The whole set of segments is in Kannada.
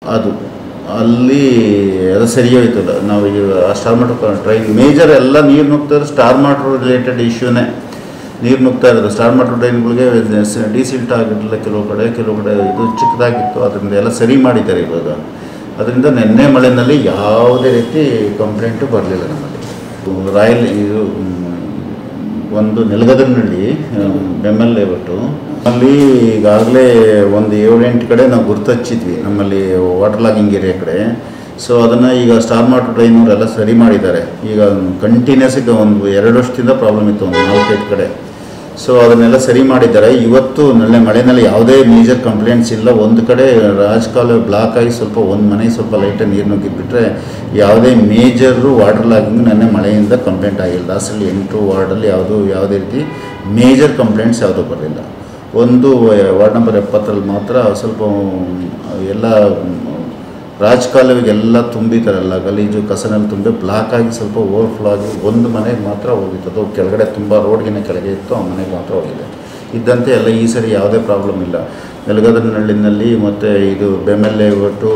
ಅದು ಅಲ್ಲಿ ಅದು ಸರಿ ಹೋಯ್ತಲ್ಲ ನಾವು ಈಗ ಸ್ಟಾರ್ ಮಾಟರ್ ಟ್ರೈನ್ ಮೇಜರ್ ಎಲ್ಲ ನೀರು ನುಗ್ತಾರೆ ಸ್ಟಾರ್ ಮಾಟರ್ ರಿಲೇಟೆಡ್ ಇಶ್ಯೂನೇ ನೀರು ನುಗ್ತಾ ಇದ್ದಾರೆ ಸ್ಟಾರ್ ಮಾಟರ್ ಟ್ರೈನ್ಗಳಿಗೆ ಡಿಸಿಲ್ಟ್ ಆಗಿರಲಿಲ್ಲ ಕೆಲವು ಕಡೆ ಕೆಲವು ಕಡೆ ಇದು ಚಿಕ್ಕದಾಗಿತ್ತು ಅದರಿಂದ ಎಲ್ಲ ಸರಿ ಮಾಡಿದ್ದಾರೆ ಇವಾಗ ಅದರಿಂದ ನಿನ್ನೆ ಮಳೆಯಲ್ಲಿ ಯಾವುದೇ ರೀತಿ ಕಂಪ್ಲೇಂಟು ಬರಲಿಲ್ಲ ನಮ್ಮಲ್ಲಿ ರಾಯಲ್ ಇದು ಮ್, ಒಂದು ನೆಲಗದರಿನಲ್ಲಿ ಬೆಮ್ಮಲ್ ಲೇಔಟು ಅಲ್ಲಿ ಈಗಾಗಲೇ ಒಂದು ಏಳೆಂಟು ಕಡೆ ನಾವು ಗುರ್ತು ಹಚ್ಚಿದ್ವಿ ನಮ್ಮಲ್ಲಿ ವಾಟರ್ ಲಾಗಿಂಗ್ ಏರಿಯಾ ಕಡೆ ಸೊ ಅದನ್ನು ಈಗ ಸ್ಟಾರ್ ಮಾಟರ್ ಟ್ರೈನವರೆಲ್ಲ ಸರಿ ಮಾಡಿದ್ದಾರೆ ಈಗ ಕಂಟಿನ್ಯೂಸ್ ಈಗ ಒಂದು ಎರಡು ವರ್ಷದಿಂದ ಪ್ರಾಬ್ಲಮ್ ಇತ್ತು ಒಂದು ನಾಲ್ಕೈದು ಕಡೆ ಸೊ ಅದನ್ನೆಲ್ಲ ಸರಿ ಮಾಡಿದ್ದಾರೆ ಇವತ್ತು ನಲ್ಲೆ ಮಳೆನಲ್ಲಿ ಯಾವುದೇ ಮೇಜರ್ ಕಂಪ್ಲೇಂಟ್ಸ್ ಇಲ್ಲ ಒಂದು ಕಡೆ ರಾಜಕಾಲುವೆ ಬ್ಲಾಕ್ ಆಗಿ ಸ್ವಲ್ಪ ಒಂದು ಮನೆ ಸ್ವಲ್ಪ ಲೈಟಾಗಿ ನೀರು ನುಗ್ಗಿಬಿಟ್ರೆ ಯಾವುದೇ ಮೇಜರು ವಾಟರ್ ಲಾಗಿಂಗ್ ನೆನ್ನೆ ಮಳೆಯಿಂದ ಕಂಪ್ಲೇಂಟ್ ಆಗಿಲ್ಲ ಲಾಸ್ಟಲ್ಲಿ ಎಂಟು ವಾರ್ಡಲ್ಲಿ ಯಾವುದು ಯಾವುದೇ ರೀತಿ ಮೇಜರ್ ಕಂಪ್ಲೇಂಟ್ಸ್ ಯಾವುದೂ ಬರಲಿಲ್ಲ ಒಂದು ವಾರ್ಡ್ ನಂಬರ್ ಎಪ್ಪತ್ತರಲ್ಲಿ ಮಾತ್ರ ಸ್ವಲ್ಪ ಎಲ್ಲ ರಾಜಕಾಲುವೆಗೆಲ್ಲ ತುಂಬಿದ್ದಾರಲ್ಲ ಗಲೀಜು ಕಸನಲ್ಲಿ ತುಂಬಿ ಬ್ಲಾಕ್ ಆಗಿ ಸ್ವಲ್ಪ ಓವರ್ಫ್ಲೋ ಆಗಿ ಒಂದು ಮನೆಗೆ ಮಾತ್ರ ಹೋಗಿತ್ತು ಅದು ಕೆಳಗಡೆ ತುಂಬ ರೋಡ್ಗಿನ ಕೆಳಗೆ ಇತ್ತು ಆ ಮನೆಗೆ ಮಾತ್ರ ಹೋಗಿದೆ ಇದ್ದಂತೆ ಎಲ್ಲ ಈ ಸರಿ ಯಾವುದೇ ಪ್ರಾಬ್ಲಮ್ ಇಲ್ಲ ನೆಲಗದನಹಳ್ಳಿನಲ್ಲಿ ಮತ್ತು ಇದು ಬೆಮೆಲ್ಲೆ ಒಟ್ಟು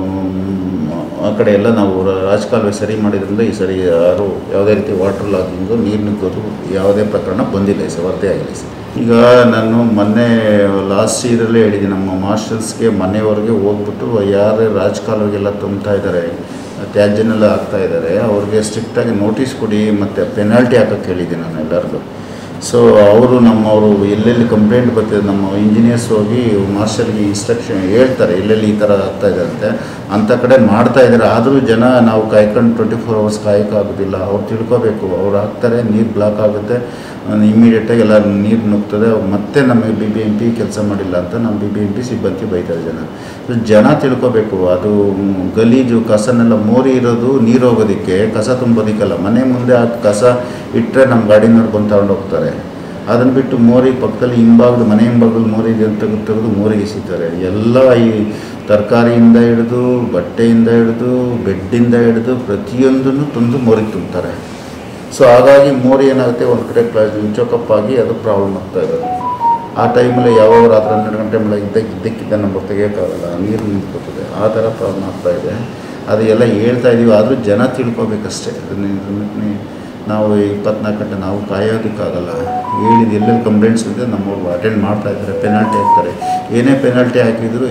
ಆ ಕಡೆ ಎಲ್ಲ ನಾವು ರಾಜಕಾಲುವೆ ಸರಿ ಮಾಡಿದ್ರಿಂದ ಈ ಸರಿ ಯಾರು ಯಾವುದೇ ರೀತಿ ವಾಟರ್ ಲಾಗಿಂಗು ನೀರು ನುಗ್ಗೋದು ಯಾವುದೇ ಪ್ರಕರಣ ಬಂದಿಲ್ಲ ಈ ಸರ್ ವರದಿ ಆಗಿಲ್ಲ ಸರ್ ಈಗ ನಾನು ಮೊನ್ನೆ ಲಾಸ್ಟ್ ಇಯರಲ್ಲೇ ಹೇಳಿದ್ದೀನಿ ನಮ್ಮ ಮಾಸ್ಟರ್ಸ್ಗೆ ಮನೆಯವರೆಗೆ ಹೋಗ್ಬಿಟ್ಟು ಯಾರೇ ರಾಜಕಾಲುವೆಗೆಲ್ಲ ತುಂಬ್ತಾ ಇದ್ದಾರೆ ತ್ಯಾಜ್ಯನೆಲ್ಲ ಹಾಕ್ತಾ ಇದ್ದಾರೆ ಅವ್ರಿಗೆ ಸ್ಟ್ರಿಕ್ಟಾಗಿ ನೋಟಿಸ್ ಕೊಡಿ ಮತ್ತು ಪೆನಾಲ್ಟಿ ಹಾಕೋಕ್ಕೆ ಹೇಳಿದ್ದೀನಿ ನಾನು ಎಲ್ಲರಿಗೂ ಸೊ ಅವರು ನಮ್ಮವರು ಎಲ್ಲೆಲ್ಲಿ ಕಂಪ್ಲೇಂಟ್ ಬರ್ತಿದೆ ನಮ್ಮ ಇಂಜಿನಿಯರ್ಸ್ ಹೋಗಿ ಮಾರ್ಷಲ್ಗೆ ಇನ್ಸ್ಟ್ರಕ್ಷನ್ ಹೇಳ್ತಾರೆ ಎಲ್ಲೆಲ್ಲಿ ಈ ಥರ ಆಗ್ತಾ ಇದೆ ಅಂತೆ ಅಂಥ ಕಡೆ ಮಾಡ್ತಾ ಇದ್ದಾರೆ ಆದರೂ ಜನ ನಾವು ಕಾಯ್ಕೊಂಡು ಟ್ವೆಂಟಿ ಫೋರ್ ಅವರ್ಸ್ ಕಾಯೋಕ್ಕಾಗೋದಿಲ್ಲ ಅವ್ರು ತಿಳ್ಕೊಬೇಕು ಅವ್ರು ಹಾಕ್ತಾರೆ ನೀರು ಬ್ಲಾಕ್ ಆಗುತ್ತೆ ಇಮ್ಮಿಡಿಯೇಟಾಗಿ ಎಲ್ಲ ನೀರು ನುಗ್ತದೆ ಮತ್ತೆ ನಮಗೆ ಬಿ ಬಿ ಎಂ ಪಿ ಕೆಲಸ ಮಾಡಿಲ್ಲ ಅಂತ ನಮ್ಮ ಬಿ ಬಿ ಎಂ ಪಿ ಸಿಬ್ಬಂದಿ ಬೈತಾರೆ ಜನ ಸೊ ಜನ ತಿಳ್ಕೊಬೇಕು ಅದು ಮ್, ಗಲೀಜು ಕಸನೆಲ್ಲ ಮೋರಿ ಇರೋದು ನೀರು ಹೋಗೋದಕ್ಕೆ ಕಸ ತುಂಬೋದಕ್ಕಲ್ಲ ಮನೆ ಮುಂದೆ ಆ ಕಸ ಇಟ್ಟರೆ ನಮ್ಮ ಗಾಡಿನವ್ರು ಬಂದು ತಗೊಂಡು ಹೋಗ್ತಾರೆ ಅದನ್ನು ಬಿಟ್ಟು ಮೋರಿ ಪಕ್ಕದಲ್ಲಿ ಹಿಂಭಾಗದ ಮನೆ ಹಿಂಭಾಗದ ಮೋರಿ ಇದೆ ಅಂತ ತೆಗೆದು ತೆಗೆದು ಮೋರಿಗೆ ಎಸಿತಾರೆ ಎಲ್ಲ ಈ ತರಕಾರಿಯಿಂದ ಹಿಡಿದು ಬಟ್ಟೆಯಿಂದ ಹಿಡಿದು ಬೆಡ್ಡಿಂದ ಹಿಡಿದು ಪ್ರತಿಯೊಂದನ್ನು ತಂದು ಮೋರಿಗೆ ತುಂಬ್ತಾರೆ ಸೊ ಹಾಗಾಗಿ ಮೋರಿ ಏನಾಗುತ್ತೆ ಒಂದು ಕಡೆ ಕ್ಲಾಸ್ ಚೋಕಪ್ ಆಗಿ ಅದು ಪ್ರಾಬ್ಲಮ್ ಆಗ್ತಾ ಇರೋದು ಆ ಟೈಮಲ್ಲಿ ಯಾವಾಗ ರಾತ್ರಿ ಹನ್ನೆರಡು ಗಂಟೆ ಮೇಲೆ ಇದ್ದಕ್ಕೆ ಇದ್ದಕ್ಕಿದ್ದ ನಮಗೆ ತೆಗಿಯೋಕ್ಕಾಗಲ್ಲ ನೀರು ನಿಂತ್ಕೋತದೆ ಆ ಥರ ಪ್ರಾಬ್ಲಮ್ ಆಗ್ತಾ ಇದೆ ಅದು ಎಲ್ಲ ಹೇಳ್ತಾ ಇದ್ದೀವಿ ಆದರೂ ಜನ ತಿಳ್ಕೊಬೇಕಷ್ಟೇ ಅದನ್ನ ಇದನ್ನ ನಾವು ಇಪ್ಪತ್ನಾಲ್ಕು ಗಂಟೆ ನಾವು ಕಾಯೋದಕ್ಕಾಗಲ್ಲ ಹೇಳಿದ ಎಲ್ಲೆಲ್ಲಿ ಕಂಪ್ಲೇಂಟ್ಸ್ ಇದೆ ನಮ್ಮವ್ರು ಅಟೆಂಡ್ ಮಾಡ್ತಾ ಇದ್ದಾರೆ ಪೆನಾಲ್ಟಿ ಹಾಕ್ತಾರೆ ಏನೇ ಪೆನಾಲ್ಟಿ ಹಾಕಿದ್ರು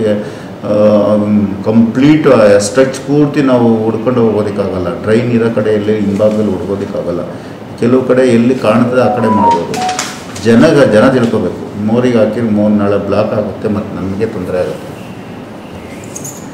ಕಂಪ್ಲೀಟ್ ಸ್ಟ್ರೆಚ್ ಪೂರ್ತಿ ನಾವು ಹುಡ್ಕೊಂಡು ಹೋಗೋದಕ್ಕಾಗಲ್ಲ ಟ್ರೈನ್ ಇರೋ ಕಡೆ ಎಲ್ಲಿ ಹಿಂಭಾಗದಲ್ಲಿ ಹುಡ್ಕೋದಕ್ಕಾಗಲ್ಲ ಕೆಲವು ಕಡೆ ಎಲ್ಲಿ ಕಾಣ್ತದೆ ಆ ಕಡೆ ಮಾಡ್ಬೋದು ಜನ ಜನ ತಿಳ್ಕೊಬೇಕು ಮೋರಿಗೆ ಹಾಕಿದ್ರೆ ಮೋರ್ ನಾಳೆ ಬ್ಲಾಕ್ ಆಗುತ್ತೆ ಮತ್ತು ನಮಗೆ ತೊಂದರೆ ಆಗುತ್ತೆ